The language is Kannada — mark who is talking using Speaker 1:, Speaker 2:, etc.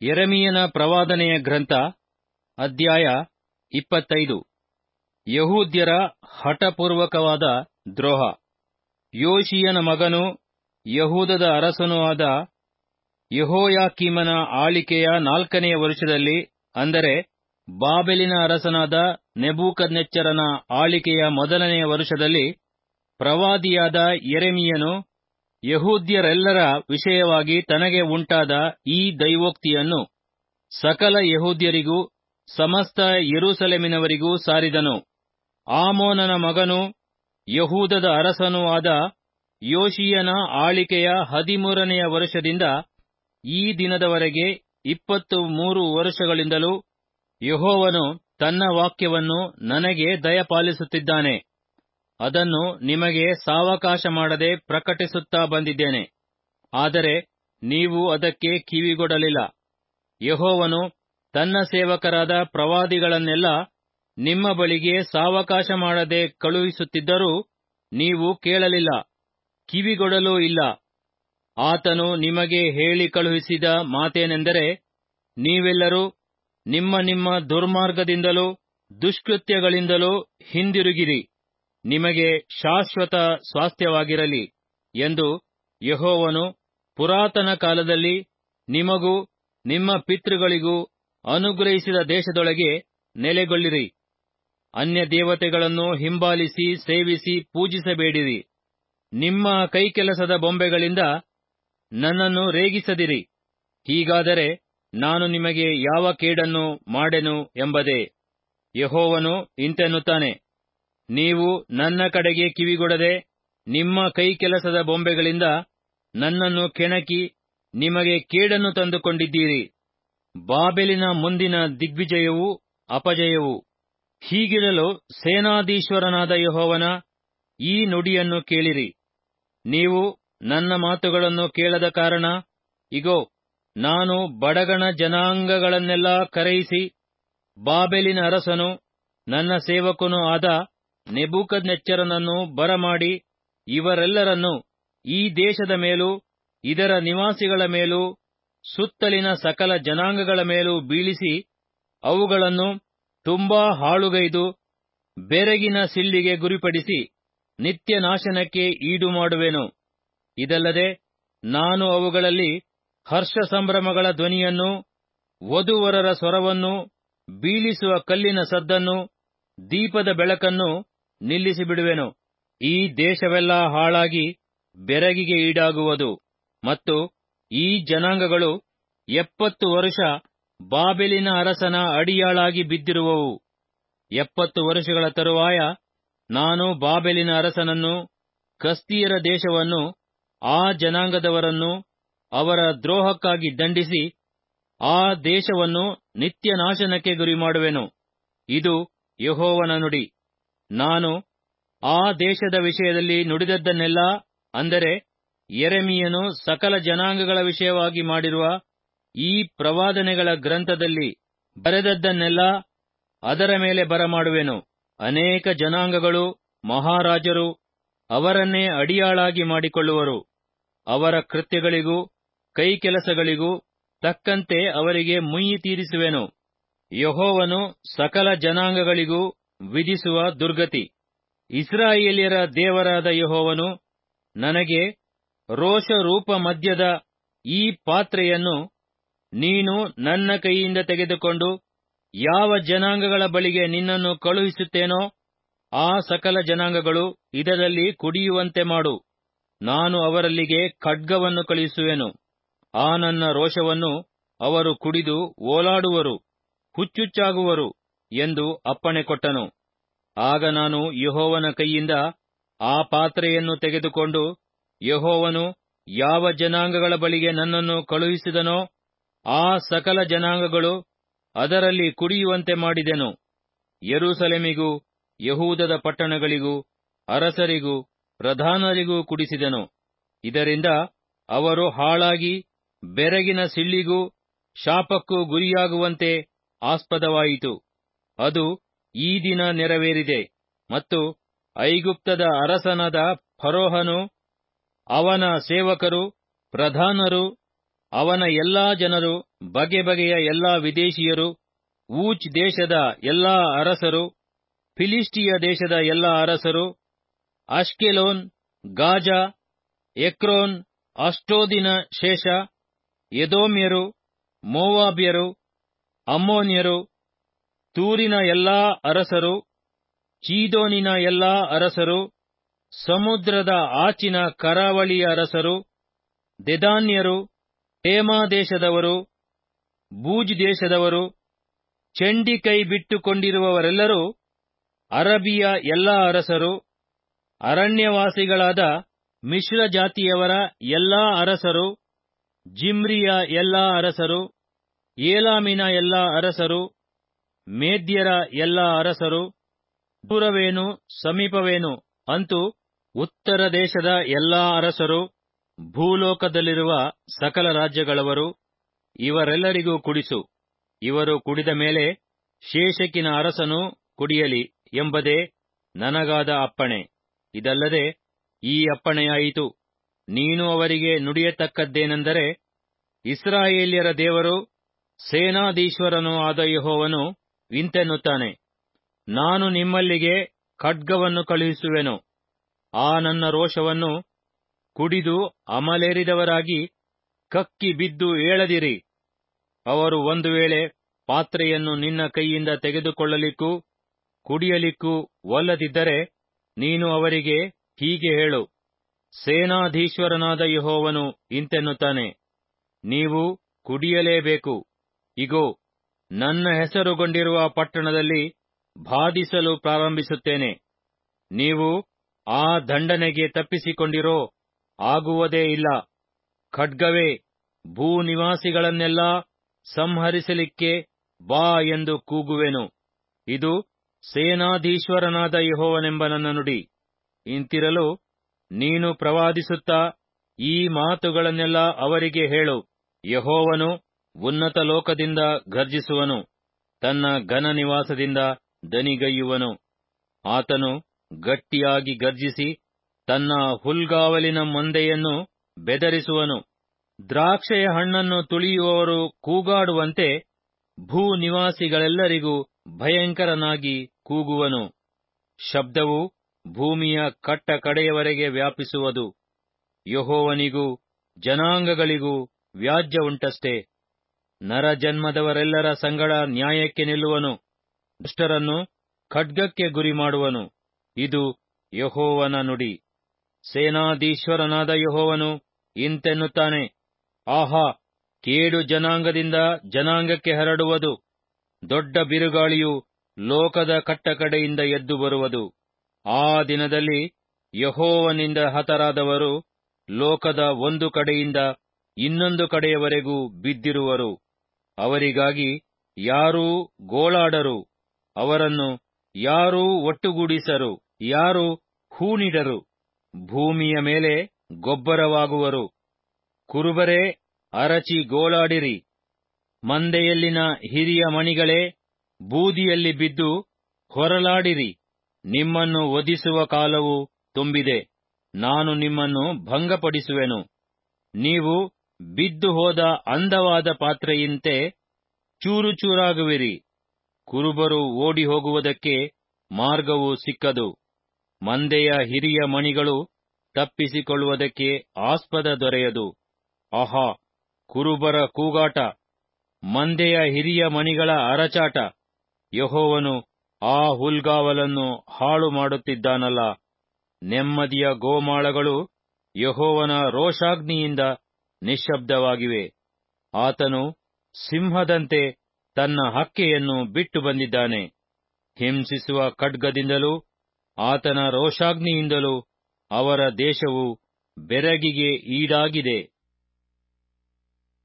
Speaker 1: ಯೆರೆಮೀಯನ ಪ್ರವಾದನೆಯ ಗ್ರಂಥ ಅಧ್ಯಾಯ ಇಪ್ಪತ್ತೈದು ಯಹೂದ್ಯರ ಹಠಪೂರ್ವಕವಾದ ದ್ರೋಹ ಯೋಷೀಯನ ಮಗನೂ ಯಹೂದದ ಅರಸನೂ ಆದ ಯೆಹೋಯಾಕೀಮನ ಆಳಿಕೆಯ ನಾಲ್ಕನೆಯ ವರುಷದಲ್ಲಿ ಅಂದರೆ ಬಾಬೆಲಿನ ಅರಸನಾದ ನೆಬೂಕದ್ನೆಚ್ಚರನ ಆಳಿಕೆಯ ಮೊದಲನೆಯ ವರುಷದಲ್ಲಿ ಪ್ರವಾದಿಯಾದ ಯೆರೆಮೀಯನು ಯಹೂದ್ಯರೆಲ್ಲರ ವಿಷಯವಾಗಿ ತನಗೆ ಉಂಟಾದ ಈ ದೈವೋಕ್ತಿಯನ್ನು ಸಕಲ ಯಹೂದ್ಯರಿಗೂ ಸಮಸ್ತ ಯೆರೂಸಲೇಮಿನವರಿಗೂ ಸಾರಿದನು ಆಮೋನನ ಮಗನೂ ಯಹೂದದ ಅರಸನೂ ಆದ ಯೋಷೀಯನ ಆಳಿಕೆಯ ಹದಿಮೂರನೆಯ ವರುಷದಿಂದ ಈ ದಿನದವರೆಗೆ ಇಪ್ಪತ್ತು ಮೂರು ವರುಷಗಳಿಂದಲೂ ಯೆಹೋವನು ತನ್ನ ವಾಕ್ಯವನ್ನು ನನಗೆ ದಯಪಾಲಿಸುತ್ತಿದ್ದಾನೆ ಅದನ್ನು ನಿಮಗೆ ಸಾವಕಾಶ ಮಾಡದೆ ಪ್ರಕಟಿಸುತ್ತಾ ಬಂದಿದ್ದೇನೆ ಆದರೆ ನೀವು ಅದಕ್ಕೆ ಕಿವಿಗೊಡಲಿಲ್ಲ ಯೆಹೋವನು ತನ್ನ ಸೇವಕರಾದ ಪ್ರವಾದಿಗಳನ್ನೆಲ್ಲ ನಿಮ್ಮ ಬಳಿಗೆ ಸಾವಕಾಶ ಮಾಡದೆ ಕಳುಹಿಸುತ್ತಿದ್ದರೂ ನೀವು ಕೇಳಲಿಲ್ಲ ಕಿವಿಗೊಡಲೂ ಇಲ್ಲ ಆತನು ನಿಮಗೆ ಹೇಳಿ ಕಳುಹಿಸಿದ ಮಾತೇನೆಂದರೆ ನೀವೆಲ್ಲರೂ ನಿಮ್ಮ ನಿಮ್ಮ ದುರ್ಮಾರ್ಗದಿಂದಲೂ ದುಷ್ಕೃತ್ಯಗಳಿಂದಲೂ ಹಿಂದಿರುಗಿರಿ ನಿಮಗೆ ಶಾಶ್ವತ ಸ್ವಾಸ್ಥ್ಯವಾಗಿರಲಿ ಎಂದು ಯೆಹೋವನು ಪುರಾತನ ಕಾಲದಲ್ಲಿ ನಿಮಗೂ ನಿಮ್ಮ ಪಿತೃಗಳಿಗೂ ಅನುಗ್ರಹಿಸಿದ ದೇಶದೊಳಗೆ ನೆಲೆಗೊಳ್ಳಿರಿ ಅನ್ಯ ದೇವತೆಗಳನ್ನು ಹಿಂಬಾಲಿಸಿ ಸೇವಿಸಿ ಪೂಜಿಸಬೇಡಿರಿ ನಿಮ್ಮ ಕೈಕೆಲಸದ ಬೊಂಬೆಗಳಿಂದ ನನ್ನನ್ನು ರೇಗಿಸದಿರಿ ಹೀಗಾದರೆ ನಾನು ನಿಮಗೆ ಯಾವ ಕೇಡನ್ನು ಮಾಡೆನು ಎಂಬುದೇ ಯೆಹೋವನು ಇಂತೆನ್ನುತ್ತಾನೆ ನೀವು ನನ್ನ ಕಡೆಗೆ ಕಿವಿಗೊಡದೆ ನಿಮ್ಮ ಕೈಕೆಲಸದ ಬೊಂಬೆಗಳಿಂದ ನನ್ನನ್ನು ಕೆಣಕಿ ನಿಮಗೆ ಕೇಡನ್ನು ತಂದುಕೊಂಡಿದ್ದೀರಿ ಬಾಬೆಲಿನ ಮುಂದಿನ ದಿಗ್ವಿಜಯವೂ ಅಪಜಯವೂ ಹೀಗಿರಲು ಸೇನಾಧೀಶ್ವರನಾದ ಯೆಹೋವನ ಈ ನುಡಿಯನ್ನು ಕೇಳಿರಿ ನೀವು ನನ್ನ ಮಾತುಗಳನ್ನು ಕೇಳದ ಕಾರಣ ಇಗೋ ನಾನು ಬಡಗಣ ಜನಾಂಗಗಳನ್ನೆಲ್ಲ ಕರೆಯಿಸಿ ಬಾಬೆಲಿನ ಅರಸನು ನನ್ನ ಸೇವಕನೂ ಆದ ನೆಬೂಕದ್ನೆಚ್ಚರನನ್ನು ಬರಮಾಡಿ ಇವರೆಲ್ಲರನ್ನು ಈ ದೇಶದ ಮೇಲೂ ಇದರ ನಿವಾಸಿಗಳ ಮೇಲೂ ಸುತ್ತಲಿನ ಸಕಲ ಜನಾಂಗಗಳ ಮೇಲೂ ಬೀಳಿಸಿ ಅವುಗಳನ್ನು ತುಂಬಾ ಹಾಳುಗೈದು ಬೆರಗಿನ ಸಿಳ್ಳಿಗೆ ಗುರಿಪಡಿಸಿ ನಿತ್ಯ ನಾಶನಕ್ಕೆ ಈಡು ಮಾಡುವೆನು ಇದಲ್ಲದೆ ನಾನು ಅವುಗಳಲ್ಲಿ ಹರ್ಷ ಸಂಭ್ರಮಗಳ ಧ್ವನಿಯನ್ನು ವಧುವರರ ಸ್ವರವನ್ನು ಬೀಳಿಸುವ ಕಲ್ಲಿನ ಸದ್ದನ್ನು ದೀಪದ ಬೆಳಕನ್ನು ನಿಲ್ಲಿಸಿಬಿಡುವೆನು ಈ ದೇಶವೆಲ್ಲ ಹಾಳಾಗಿ ಬೆರಗಿಗೆ ಈಡಾಗುವುದು ಮತ್ತು ಈ ಜನಾಂಗಗಳು ಎಪ್ಪತ್ತು ವರುಷ ಬಾಬೆಲಿನ ಅರಸನ ಅಡಿಯಾಳಾಗಿ ಬಿದ್ದಿರುವವು ಎಪ್ಪತ್ತು ವರುಷಗಳ ತರುವಾಯ ನಾನು ಬಾಬೆಲಿನ ಅರಸನನ್ನು ಕಸ್ತಿಯರ ದೇಶವನ್ನು ಆ ಜನಾಂಗದವರನ್ನು ಅವರ ದ್ರೋಹಕ್ಕಾಗಿ ದಂಡಿಸಿ ಆ ದೇಶವನ್ನು ನಿತ್ಯ ನಾಶನಕ್ಕೆ ಗುರಿಮಾಡುವೆನು ಇದು ಯೆಹೋವನ ನುಡಿ ನಾನು ಆ ದೇಶದ ವಿಷಯದಲ್ಲಿ ನುಡಿದದ್ದನ್ನೆಲ್ಲ ಅಂದರೆ ಯೆರೆಮೀಯನು ಸಕಲ ಜನಾಂಗಗಳ ವಿಷಯವಾಗಿ ಮಾಡಿರುವ ಈ ಪ್ರವಾದನೆಗಳ ಗ್ರಂಥದಲ್ಲಿ ಬರೆದದ್ದನ್ನೆಲ್ಲ ಅದರ ಮೇಲೆ ಬರಮಾಡುವೆನು ಅನೇಕ ಜನಾಂಗಗಳು ಮಹಾರಾಜರು ಅವರನ್ನೇ ಅಡಿಯಾಳಾಗಿ ಮಾಡಿಕೊಳ್ಳುವರು ಅವರ ಕೃತ್ಯಗಳಿಗೂ ಕೈಕೆಲಸಗಳಿಗೂ ತಕ್ಕಂತೆ ಅವರಿಗೆ ಮುಯ್ಯಿ ತೀರಿಸುವೆನು ಯಹೋವನು ಸಕಲ ಜನಾಂಗಗಳಿಗೂ ವಿಧಿಸುವ ದುರ್ಗತಿ ಇಸ್ರಾಯೇಲ್ಯರ ದೇವರಾದ ಯಹೋವನು ನನಗೆ ರೋಷ ರೂಪ ಮದ್ಯದ ಈ ಪಾತ್ರೆಯನ್ನು ನೀನು ನನ್ನ ಕೈಯಿಂದ ತೆಗೆದುಕೊಂಡು ಯಾವ ಜನಾಂಗಗಳ ಬಳಿಗೆ ನಿನ್ನನ್ನು ಕಳುಹಿಸುತ್ತೇನೋ ಆ ಸಕಲ ಜನಾಂಗಗಳು ಇದರಲ್ಲಿ ಕುಡಿಯುವಂತೆ ಮಾಡು ನಾನು ಅವರಲ್ಲಿಗೆ ಖಡ್ಗವನ್ನು ಕಳುಹಿಸುವೆನು ಆ ನನ್ನ ರೋಷವನ್ನು ಅವರು ಕುಡಿದು ಓಲಾಡುವರು ಹುಚ್ಚುಚ್ಚಾಗುವರು ಎಂದು ಅಪ್ಪಣೆ ಕೊಟ್ಟನು ಆಗ ನಾನು ಯಹೋವನ ಕೈಯಿಂದ ಆ ಪಾತ್ರೆಯನ್ನು ತೆಗೆದುಕೊಂಡು ಯಹೋವನು ಯಾವ ಜನಾಂಗಗಳ ಬಳಿಗೆ ನನ್ನನ್ನು ಕಳುಹಿಸಿದನೋ ಆ ಸಕಲ ಜನಾಂಗಗಳು ಅದರಲ್ಲಿ ಕುಡಿಯುವಂತೆ ಮಾಡಿದೆನು ಯೆರೂಸಲೇಮಿಗೂ ಯಹೂದದ ಪಟ್ಟಣಗಳಿಗೂ ಅರಸರಿಗೂ ಪ್ರಧಾನರಿಗೂ ಕುಡಿಸಿದನು ಇದರಿಂದ ಅವರು ಹಾಳಾಗಿ ಬೆರಗಿನ ಸಿಳ್ಳಿಗೂ ಶಾಪಕ್ಕೂ ಗುರಿಯಾಗುವಂತೆ ಆಸ್ಪದವಾಯಿತು ಅದು ಈ ದಿನ ನೆರವೇರಿದೆ ಮತ್ತು ಐಗುಪ್ತದ ಅರಸನಾದ ಫರೋಹನು ಅವನ ಸೇವಕರು ಪ್ರಧಾನರು ಅವನ ಎಲ್ಲಾ ಜನರು ಬಗೆ ಬಗೆಯ ಎಲ್ಲಾ ವಿದೇಶಿಯರು ಊಚ್ ದೇಶದ ಎಲ್ಲಾ ಅರಸರು ಫಿಲಿಸ್ಟಿಯ ದೇಶದ ಎಲ್ಲಾ ಅರಸರು ಅಷ್ಕೆಲೋನ್ ಗಾಜಾ ಎಕ್ರೋನ್ ಅಷ್ಟೋದಿನ ಶೇಷ ಎದೋಮ್ಯರು ಮೋವಾಬ್ಯರು ಅಮ್ಮೋನ್ಯರು ತೂರಿನ ಎಲ್ಲಾ ಅರಸರು ಚೀದೋನಿನ ಎಲ್ಲಾ ಅರಸರು ಸಮುದ್ರದ ಆಚಿನ ಕರಾವಳಿಯ ಅರಸರು ದೆದಾನ್ಯರು ತೇಮಾ ದೇಶದವರು ಬೂಜ್ ದೇಶದವರು ಚಂಡಿ ಕೈ ಬಿಟ್ಟುಕೊಂಡಿರುವವರೆಲ್ಲರೂ ಅರಬಿಯ ಎಲ್ಲಾ ಅರಸರು ಅರಣ್ಯವಾಸಿಗಳಾದ ಮಿಶ್ರ ಜಾತಿಯವರ ಎಲ್ಲಾ ಅರಸರು ಜಿಮ್ರಿಯ ಎಲ್ಲಾ ಅರಸರು ಏಲಾಮಿನ ಎಲ್ಲಾ ಅರಸರು ಮೇದ್ಯರ ಎಲ್ಲಾ ಅರಸರು ದೂರವೇನು ಸಮೀಪವೇನು ಅಂತೂ ಉತ್ತರ ದೇಶದ ಎಲ್ಲಾ ಅರಸರು ಭೂಲೋಕದಲ್ಲಿರುವ ಸಕಲ ರಾಜ್ಯಗಳವರು ಇವರೆಲ್ಲರಿಗೂ ಕುಡಿಸು ಇವರು ಕುಡಿದ ಮೇಲೆ ಶೇಷಕಿನ ಅರಸನು ಕುಡಿಯಲಿ ಎಂಬುದೇ ನನಗಾದ ಅಪ್ಪಣೆ ಇದಲ್ಲದೆ ಈ ಅಪ್ಪಣೆಯಾಯಿತು ನೀನು ಅವರಿಗೆ ನುಡಿಯತಕ್ಕದ್ದೇನೆಂದರೆ ಇಸ್ರಾಯೇಲ್ಯರ ದೇವರು ಸೇನಾಧೀಶ್ವರನೂ ಆದ ಯೆಹೋವನು ಇಂತೆನ್ನುತ್ತಾನೆ ನಾನು ನಿಮ್ಮಲ್ಲಿಗೆ ಖಡ್ಗವನ್ನು ಕಳುಹಿಸುವೆನು ಆ ನನ್ನ ರೋಷವನ್ನು ಕುಡಿದು ಅಮಲೇರಿದವರಾಗಿ ಕಕ್ಕಿ ಬಿದ್ದು ಏಳದಿರಿ ಅವರು ಒಂದು ವೇಳೆ ಪಾತ್ರೆಯನ್ನು ನಿನ್ನ ಕೈಯಿಂದ ತೆಗೆದುಕೊಳ್ಳಲಿಕ್ಕೂ ಕುಡಿಯಲಿಕ್ಕೂ ಒಲ್ಲದಿದ್ದರೆ ನೀನು ಅವರಿಗೆ ಹೀಗೆ ಹೇಳು ಸೇನಾಧೀಶ್ವರನಾದ ಯೆಹೋವನು ಇಂತೆನ್ನುತ್ತಾನೆ ನೀವು ಕುಡಿಯಲೇಬೇಕು ಇಗೋ ನನ್ನ ಹೆಸರುಗೊಂಡಿರುವ ಪಟ್ಟಣದಲ್ಲಿ ಬಾಧಿಸಲು ಪ್ರಾರಂಭಿಸುತ್ತೇನೆ ನೀವು ಆ ದಂಡನೆಗೆ ತಪ್ಪಿಸಿಕೊಂಡಿರೋ ಆಗುವುದೇ ಇಲ್ಲ ಖಡ್ಗವೇ ಭೂನಿವಾಸಿಗಳನ್ನೆಲ್ಲಾ ಸಂಹರಿಸಲಿಕ್ಕೆ ಬಾ ಎಂದು ಕೂಗುವೆನು ಇದು ಸೇನಾಧೀಶ್ವರನಾದ ಯೆಹೋವನೆಂಬ ನನ್ನ ನುಡಿ ಇಂತಿರಲು ನೀನು ಪ್ರವಾದಿಸುತ್ತಾ ಈ ಮಾತುಗಳನ್ನೆಲ್ಲ ಅವರಿಗೆ ಹೇಳು ಯೆಹೋವನು ಉನ್ನತ ಲೋಕದಿಂದ ಗರ್ಜಿಸುವನು ತನ್ನ ಘನ ನಿವಾಸದಿಂದ ದನಿಗೈಯುವನು ಆತನು ಗಟ್ಟಿಯಾಗಿ ಗರ್ಜಿಸಿ ತನ್ನ ಹುಲ್ಗಾವಲಿನ ಮಂದೆಯನ್ನು ಬೆದರಿಸುವನು ದ್ರಾಕ್ಷೆಯ ಹಣ್ಣನ್ನು ತುಳಿಯುವವರು ಕೂಗಾಡುವಂತೆ ಭೂನಿವಾಸಿಗಳೆಲ್ಲರಿಗೂ ಭಯಂಕರನಾಗಿ ಕೂಗುವನು ಶಬ್ದವು ಭೂಮಿಯ ಕಟ್ಟ ಕಡೆಯವರೆಗೆ ವ್ಯಾಪಿಸುವುದು ಯಹೋವನಿಗೂ ಜನಾಂಗಗಳಿಗೂ ವ್ಯಾಜ್ಯ ಉಂಟಷ್ಟೇ ನರಜನ್ಮದವರೆಲ್ಲರ ಸಂಗಡ ನ್ಯಾಯಕ್ಕೆ ನಿಲ್ಲುವನು ದುಷ್ಟರನ್ನು ಖಡ್ಗಕ್ಕೆ ಗುರಿ ಮಾಡುವನು ಇದು ಯಹೋವನ ನುಡಿ ಸೇನಾಧೀಶ್ವರನಾದ ಯಹೋವನು ಇಂತೆನ್ನುತ್ತಾನೆ ಆಹಾ ಕೇಡು ಜನಾಂಗದಿಂದ ಜನಾಂಗಕ್ಕೆ ಹರಡುವುದು ದೊಡ್ಡ ಬಿರುಗಾಳಿಯು ಲೋಕದ ಕಟ್ಟಕಡೆಯಿಂದ ಎದ್ದು ಬರುವುದು ಆ ದಿನದಲ್ಲಿ ಯಹೋವನಿಂದ ಹತರಾದವರು ಲೋಕದ ಒಂದು ಕಡೆಯಿಂದ ಇನ್ನೊಂದು ಕಡೆಯವರೆಗೂ ಬಿದ್ದಿರುವರು ಅವರಿಗಾಗಿ ಯಾರೂ ಗೋಳಾಡರು ಅವರನ್ನು ಯಾರೂ ಒಟ್ಟುಗೂಡಿಸರು ಯಾರು ಹೂಣಿಡರು ಭೂಮಿಯ ಮೇಲೆ ಗೊಬ್ಬರವಾಗುವರು ಕುರುಬರೇ ಅರಚಿ ಗೋಳಾಡಿರಿ ಮಂದೆಯಲ್ಲಿನ ಹಿರಿಯ ಮಣಿಗಳೇ ಬೂದಿಯಲ್ಲಿ ಬಿದ್ದು ಹೊರಲಾಡಿರಿ ನಿಮ್ಮನ್ನು ವಧಿಸುವ ಕಾಲವು ತುಂಬಿದೆ ನಾನು ನಿಮ್ಮನ್ನು ಭಂಗಪಡಿಸುವೆನು ನೀವು ಬಿದ್ದು ಹೋದ ಅಂದವಾದ ಪಾತ್ರೆಯಂತೆ ಚೂರು ಚೂರಾಗುವಿರಿ ಕುರುಬರು ಓಡಿ ಹೋಗುವುದಕ್ಕೆ ಮಾರ್ಗವು ಸಿಕ್ಕದು ಮಂದೆಯ ಹಿರಿಯ ಮಣಿಗಳು ತಪ್ಪಿಸಿಕೊಳ್ಳುವುದಕ್ಕೆ ಆಸ್ಪದ ದೊರೆಯದು ಆಹಾ ಕುರುಬರ ಕೂಗಾಟ ಮಂದೆಯ ಹಿರಿಯ ಮಣಿಗಳ ಅರಚಾಟ ಯಹೋವನು ಆ ಹುಲ್ಗಾವಲನ್ನು ಹಾಳು ಮಾಡುತ್ತಿದ್ದಾನಲ್ಲ ನೆಮ್ಮದಿಯ ಗೋಮಾಳಗಳು ಯಹೋವನ ರೋಷಾಗ್ನಿಯಿಂದ ನಿಶ್ಶಬ್ದವಾಗಿವೆ ಆತನು ಸಿಂಹದಂತೆ ತನ್ನ ಹಕ್ಕೆಯನ್ನು ಬಿಟ್ಟು ಬಂದಿದ್ದಾನೆ ಹಿಂಸಿಸುವ ಖಡ್ಗದಿಂದಲೂ ಆತನ ರೋಷಾಗ್ನಿಯಿಂದಲೂ ಅವರ ದೇಶವು ಬೆರಗಿಗೆ ಈಡಾಗಿದೆ